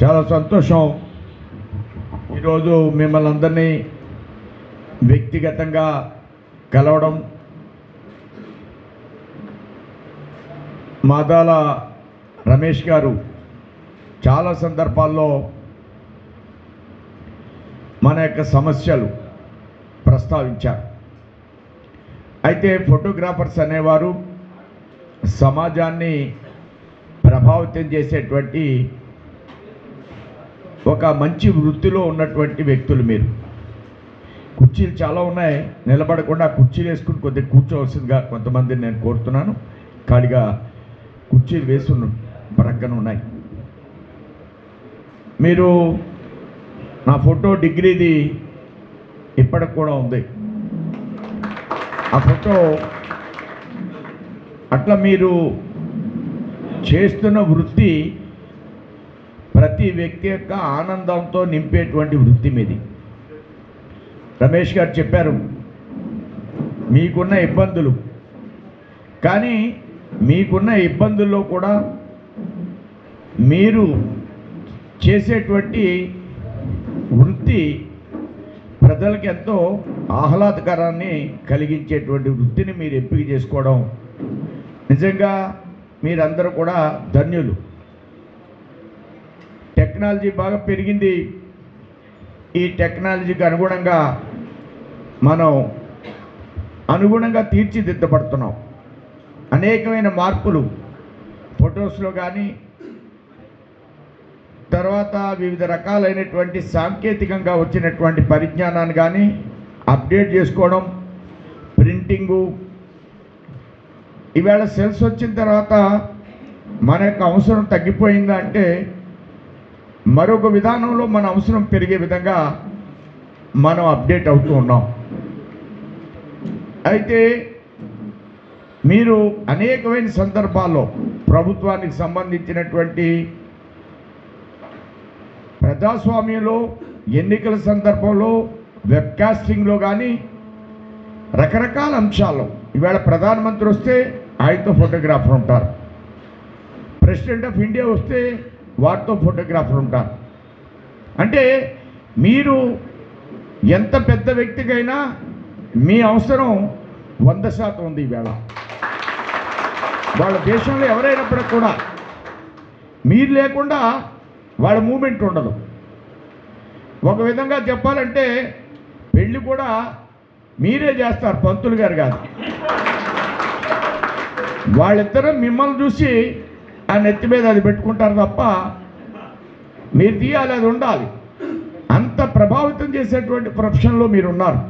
చాలా సంతోషం ఈరోజు మిమ్మల్ని అందరినీ వ్యక్తిగతంగా కలవడం మాదాల రమేష్ గారు చాలా సందర్భాల్లో మన యొక్క సమస్యలు ప్రస్తావించారు అయితే ఫోటోగ్రాఫర్స్ అనేవారు సమాజాన్ని ప్రభావితం చేసేటువంటి ఒక మంచి వృత్తిలో ఉన్నటువంటి వ్యక్తులు మీరు కుర్చీలు చాలా ఉన్నాయి నిలబడకుండా కుర్చీలు వేసుకుని కొద్దిగా కూర్చోవలసిందిగా కొంతమందిని నేను కోరుతున్నాను ఖాళీగా కుర్చీలు వేసున్న ప్రక్కన ఉన్నాయి మీరు నా ఫోటో డిగ్రీది ఇప్పటికి కూడా ఉంది ఆ ఫోటో అట్లా మీరు చేస్తున్న వృత్తి ప్రతి వ్యక్తి యొక్క ఆనందంతో నింపేటువంటి వృత్తి మీది రమేష్ గారు చెప్పారు మీకున్న ఇబ్బందులు కానీ మీకున్న ఇబ్బందుల్లో కూడా మీరు చేసేటువంటి వృత్తి ప్రజలకు ఎంతో ఆహ్లాదకరాన్ని కలిగించేటువంటి వృత్తిని మీరు ఎంపిక చేసుకోవడం నిజంగా మీరందరూ కూడా ధన్యులు టెక్నాలజీ బాగా పెరిగింది ఈ టెక్నాలజీకి అనుగుణంగా మనం అనుగుణంగా తీర్చిదిద్దబడుతున్నాం అనేకమైన మార్పులు ఫొటోస్లో కానీ తర్వాత వివిధ రకాలైనటువంటి సాంకేతికంగా వచ్చినటువంటి పరిజ్ఞానాన్ని కానీ అప్డేట్ చేసుకోవడం ప్రింటింగు ఈవేళ సెల్స్ వచ్చిన తర్వాత మన యొక్క అవసరం తగ్గిపోయిందా అంటే మరొక విధానంలో మన అవసరం పెరిగే విధంగా మనం అప్డేట్ అవుతూ ఉన్నాం అయితే మీరు అనేకమైన సందర్భాల్లో ప్రభుత్వానికి సంబంధించినటువంటి ప్రజాస్వామ్యంలో ఎన్నికల సందర్భంలో వెబ్కాస్టింగ్లో కానీ రకరకాల అంశాల్లో ఈవేళ ప్రధానమంత్రి వస్తే ఆయనతో ఫోటోగ్రాఫర్ ఉంటారు ప్రెసిడెంట్ ఆఫ్ ఇండియా వస్తే వారితో ఫోటోగ్రాఫర్ ఉంటారు అంటే మీరు ఎంత పెద్ద వ్యక్తికైనా మీ అవసరం వంద శాతం ఉంది ఈవేళ వాళ్ళ దేశంలో ఎవరైనప్పటికి కూడా మీరు లేకుండా వాళ్ళ మూమెంట్ ఉండదు ఒక విధంగా చెప్పాలంటే పెళ్ళి కూడా మీరే చేస్తారు పంతులు గారు కాదు వాళ్ళిద్దరూ మిమ్మల్ని చూసి ఆ నెత్తి మీద అది పెట్టుకుంటారు తప్ప మీరు తీయాలి అది ఉండాలి అంత ప్రభావితం చేసేటువంటి ప్రొఫెషన్లో మీరు ఉన్నారు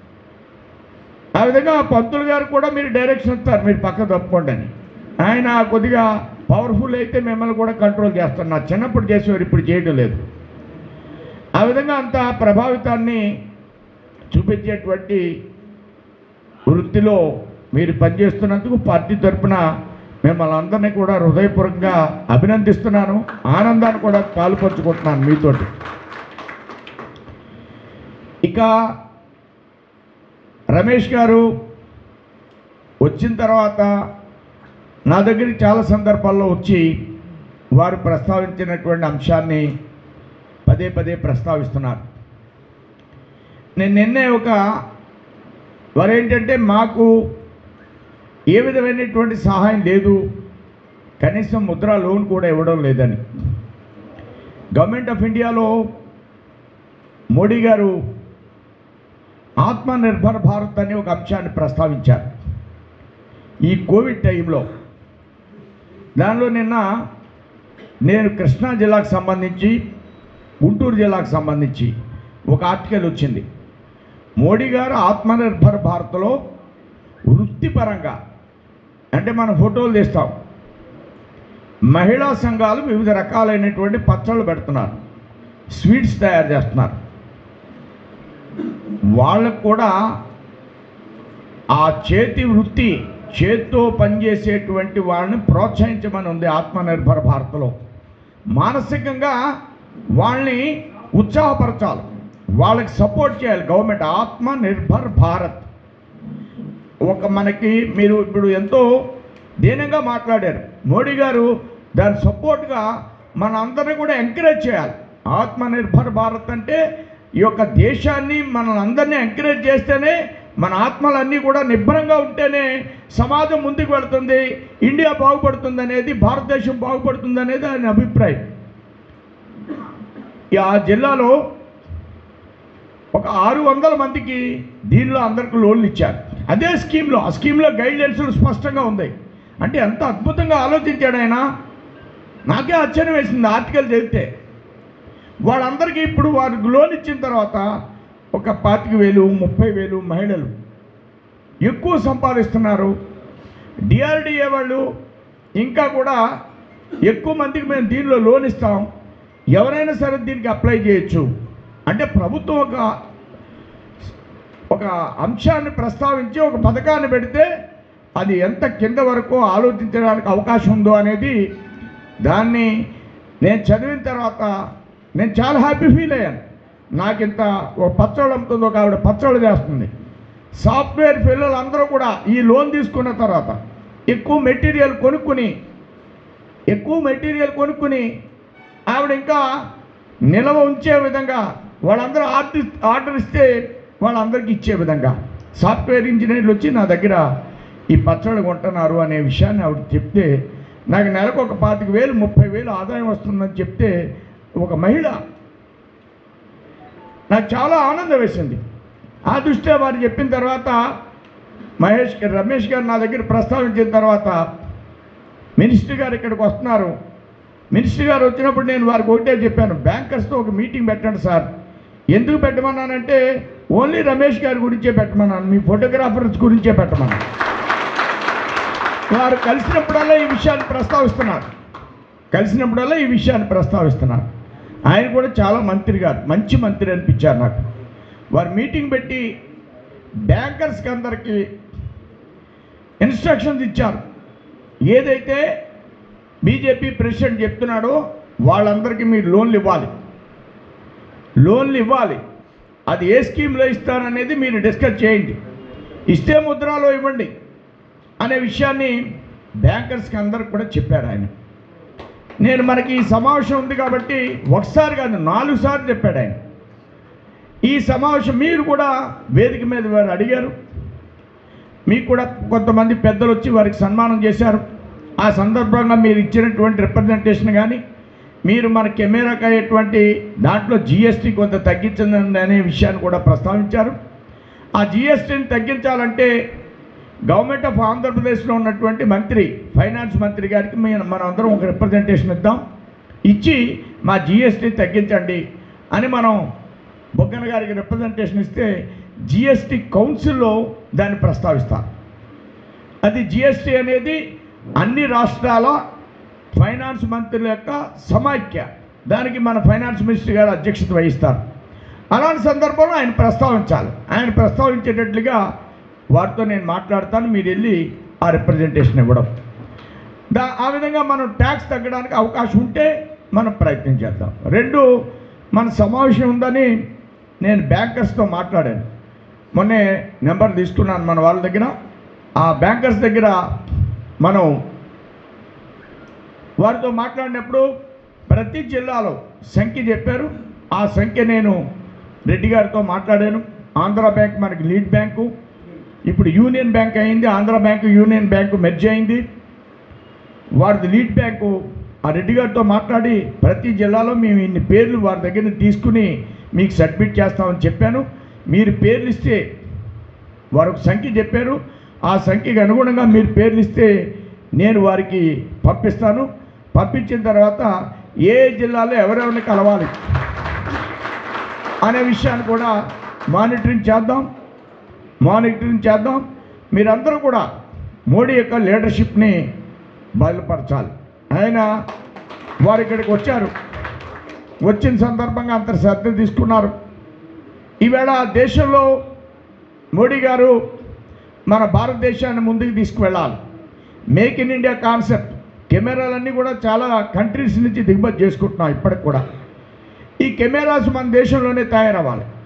ఆ విధంగా పంతులు గారు కూడా మీరు డైరెక్షన్ ఇస్తారు మీరు పక్క తప్పుకోండి అని ఆయన కొద్దిగా పవర్ఫుల్ అయితే మిమ్మల్ని కూడా కంట్రోల్ చేస్తారు నా చిన్నప్పుడు చేసేవారు ఇప్పుడు చేయడం లేదు ఆ విధంగా అంత ప్రభావితాన్ని చూపించేటువంటి వృత్తిలో మీరు పనిచేస్తున్నందుకు పార్టీ తరఫున మిమ్మల్ని అందరినీ కూడా హృదయపూర్వకంగా అభినందిస్తున్నాను ఆనందాన్ని కూడా పాలుపంచుకుంటున్నాను మీతోటి ఇక రమేష్ గారు వచ్చిన తర్వాత నా దగ్గరికి చాలా సందర్భాల్లో వచ్చి వారు ప్రస్తావించినటువంటి అంశాన్ని పదే పదే ప్రస్తావిస్తున్నారు నేను నిన్నే ఒక వారు ఏంటంటే మాకు ఏ విధమైనటువంటి సహాయం లేదు కనీసం ముద్రా లోన్ కూడా ఇవ్వడం లేదని గవర్నమెంట్ ఆఫ్ ఇండియాలో మోడీ గారు ఆత్మనిర్భర్ భారత్ అనే ఒక అంశాన్ని ప్రస్తావించారు ఈ కోవిడ్ టైంలో దానిలో నిన్న నేను కృష్ణా జిల్లాకు సంబంధించి గుంటూరు జిల్లాకు సంబంధించి ఒక ఆర్టికల్ వచ్చింది మోడీ గారు ఆత్మనిర్భర్ భారత్లో వృత్తిపరంగా అంటే మనం ఫోటోలు తీస్తాం మహిళా సంఘాలు వివిధ రకాలైనటువంటి పచ్చళ్ళు పెడుతున్నారు స్వీట్స్ తయారు చేస్తున్నారు వాళ్ళకు కూడా ఆ చేతి వృత్తి చేత్తో పనిచేసేటువంటి వాళ్ళని ప్రోత్సహించమని ఉంది ఆత్మనిర్భర్ భారత్లో మానసికంగా వాళ్ళని ఉత్సాహపరచాలి వాళ్ళకి సపోర్ట్ చేయాలి గవర్నమెంట్ ఆత్మనిర్భర్ భారత్ ఒక మనకి మీరు ఇప్పుడు ఎంతో దీనంగా మాట్లాడారు మోడీ గారు దాని సపోర్ట్గా మన అందరినీ కూడా ఎంకరేజ్ చేయాలి ఆత్మనిర్భర్ భారత్ అంటే ఈ యొక్క దేశాన్ని మన అందరినీ ఎంకరేజ్ చేస్తేనే మన ఆత్మలన్నీ కూడా నిబ్బరంగా ఉంటేనే సమాజం ముందుకు వెళుతుంది ఇండియా బాగుపడుతుంది అనేది భారతదేశం బాగుపడుతుంది అనేది ఆయన అభిప్రాయం ఈ ఆ జిల్లాలో ఒక ఆరు వందల మందికి దీనిలో అందరికి లోన్లు ఇచ్చారు అదే స్కీమ్లో ఆ స్కీమ్లో గైడ్లైన్స్లు స్పష్టంగా ఉంది అంటే ఎంత అద్భుతంగా ఆలోచించాడు ఆయన నాకే ఆశ్చర్యం వేసింది ఆర్టికల్ చదివితే వాళ్ళందరికీ ఇప్పుడు వారికి లోన్ ఇచ్చిన తర్వాత ఒక పాతిక వేలు ముప్పై వేలు మహిళలు ఎక్కువ సంపాదిస్తున్నారు డిఆర్డిఏ వాళ్ళు ఇంకా కూడా ఎక్కువ మందికి మేము దీనిలో లోన్ ఇస్తాం ఎవరైనా సరే దీనికి అప్లై చేయొచ్చు అంటే ప్రభుత్వం ఒక ఒక అంశాన్ని ప్రస్తావించి ఒక పథకాన్ని పెడితే అది ఎంత కింద వరకు ఆలోచించడానికి అవకాశం ఉందో అనేది దాన్ని నేను చదివిన తర్వాత నేను చాలా హ్యాపీ ఫీల్ అయ్యాను నాకు ఇంత ఒక పచ్చళ్ళు అమ్ముతుంది ఒక ఆవిడ పచ్చళ్ళు చేస్తుంది సాఫ్ట్వేర్ పిల్లలు అందరూ కూడా ఈ లోన్ తీసుకున్న తర్వాత ఎక్కువ మెటీరియల్ కొనుక్కుని ఎక్కువ మెటీరియల్ కొనుక్కుని ఆవిడ ఇంకా నిల్వ ఉంచే విధంగా వాళ్ళందరూ ఆర్డర్ ఆర్డర్ ఇస్తే వాళ్ళందరికీ ఇచ్చే విధంగా సాఫ్ట్వేర్ ఇంజనీర్లు వచ్చి నా దగ్గర ఈ పచ్చళ్ళు కొంటున్నారు అనే విషయాన్ని ఆవిడ చెప్తే నాకు నెలకు ఒక పాతిక వేలు ముప్పై వేలు ఆదాయం వస్తుందని చెప్తే ఒక మహిళ నాకు చాలా ఆనందం వేసింది ఆ దృష్ట్యా వారు చెప్పిన తర్వాత మహేష్ గారు రమేష్ గారు నా దగ్గర ప్రస్తావించిన తర్వాత మినిస్టర్ గారు ఇక్కడికి వస్తున్నారు మినిస్టర్ గారు వచ్చినప్పుడు నేను వారికి ఒకటే చెప్పాను బ్యాంకర్స్తో ఒక మీటింగ్ పెట్టండి సార్ ఎందుకు పెట్టమన్నానంటే ఓన్లీ రమేష్ గారి గురించే పెట్టమన్నాను మీ ఫోటోగ్రాఫర్స్ గురించే పెట్టమన్నాను వారు కలిసినప్పుడల్లా ఈ విషయాన్ని ప్రస్తావిస్తున్నారు కలిసినప్పుడల్లా ఈ విషయాన్ని ప్రస్తావిస్తున్నారు ఆయన కూడా చాలా మంత్రి గారు మంచి మంత్రి అనిపించారు నాకు వారు మీటింగ్ పెట్టి బ్యాంకర్స్కి అందరికీ ఇన్స్ట్రక్షన్స్ ఇచ్చారు ఏదైతే బీజేపీ ప్రెసిడెంట్ చెప్తున్నాడో వాళ్ళందరికీ మీరు లోన్లు ఇవ్వాలి లోన్లు ఇవ్వాలి అది ఏ స్కీమ్లో ఇస్తారనేది మీరు డిస్కస్ చేయండి ఇస్తే ముద్రాలో ఇవ్వండి అనే విషయాన్ని బ్యాంకర్స్కి అందరికి కూడా చెప్పారు ఆయన నేను మనకి ఈ సమావేశం ఉంది కాబట్టి ఒకసారి కాదు నాలుగు సార్లు చెప్పాడు ఆయన ఈ సమావేశం మీరు కూడా వేదిక మీద వారు అడిగారు మీకు కూడా కొంతమంది పెద్దలు వచ్చి వారికి సన్మానం చేశారు ఆ సందర్భంగా మీరు ఇచ్చినటువంటి రిప్రజెంటేషన్ కానీ మీరు మన కెమెరాకి అయ్యేటువంటి దాంట్లో జిఎస్టీ కొంత తగ్గించండి అనే విషయాన్ని కూడా ప్రస్తావించారు ఆ జిఎస్టీని తగ్గించాలంటే గవర్నమెంట్ ఆఫ్ ఆంధ్రప్రదేశ్లో ఉన్నటువంటి మంత్రి ఫైనాన్స్ మంత్రి గారికి మేము మనం అందరం ఒక రిప్రజెంటేషన్ ఇద్దాం ఇచ్చి మా జిఎస్టీ తగ్గించండి అని మనం బొగ్గన గారికి రిప్రజెంటేషన్ ఇస్తే జిఎస్టీ కౌన్సిల్లో దాన్ని ప్రస్తావిస్తారు అది జిఎస్టీ అనేది అన్ని రాష్ట్రాల ఫైనాన్స్ మంత్రుల యొక్క సమాఖ్య దానికి మన ఫైనాన్స్ మినిస్టర్ గారు అధ్యక్షత వహిస్తారు అలాంటి సందర్భంలో ఆయన ప్రస్తావించాలి ఆయన ప్రస్తావించేటట్లుగా వారితో నేను మాట్లాడతాను మీరు వెళ్ళి ఆ రిప్రజెంటేషన్ ఇవ్వడం దా ఆ విధంగా మనం ట్యాక్స్ తగ్గడానికి అవకాశం ఉంటే మనం ప్రయత్నం చేద్దాం రెండు మన సమావేశం ఉందని నేను బ్యాంకర్స్తో మాట్లాడాను మొన్నే నెంబర్ తీసుకున్నాను మన వాళ్ళ దగ్గర ఆ బ్యాంకర్స్ దగ్గర మనం వారితో మాట్లాడినప్పుడు ప్రతి జిల్లాలో సంఖ్య చెప్పారు ఆ సంఖ్య నేను రెడ్డి గారితో మాట్లాడాను ఆంధ్ర బ్యాంక్ మనకి లీడ్ బ్యాంకు ఇప్పుడు యూనియన్ బ్యాంక్ అయింది Andhra bank union bank merge అయింది వారిది లీడ్ బ్యాంకు ఆ రెడ్డి గారితో మాట్లాడి ప్రతి జిల్లాలో మేము ఇన్ని పేర్లు వారి దగ్గర నుంచి తీసుకుని మీకు సబ్మిట్ చేస్తామని చెప్పాను మీరు పేర్లు ఇస్తే వారు ఒక సంఖ్య చెప్పారు ఆ సంఖ్యకు అనుగుణంగా మీరు పేర్లు ఇస్తే నేను వారికి పంపిస్తాను పంపించిన తర్వాత ఏ జిల్లాలో ఎవరెవరిని కలవాలి అనే విషయాన్ని కూడా మానిటరింగ్ చేద్దాం మానిటరింగ్ చేద్దాం మీరందరూ కూడా మోడీ యొక్క లీడర్షిప్ని బయలుపరచాలి ఆయన వారు ఇక్కడికి వచ్చారు వచ్చిన సందర్భంగా అంత శ్రద్ధ తీసుకున్నారు ఈవేళ దేశంలో మోడీ గారు మన భారతదేశాన్ని ముందుకు తీసుకువెళ్ళాలి మేక్ ఇన్ ఇండియా కాన్సెప్ట్ కెమెరాలన్నీ కూడా చాలా కంట్రీస్ నుంచి దిగుమతి చేసుకుంటున్నాం ఇప్పటికి కూడా ఈ కెమెరాస్ మన దేశంలోనే తయారవ్వాలి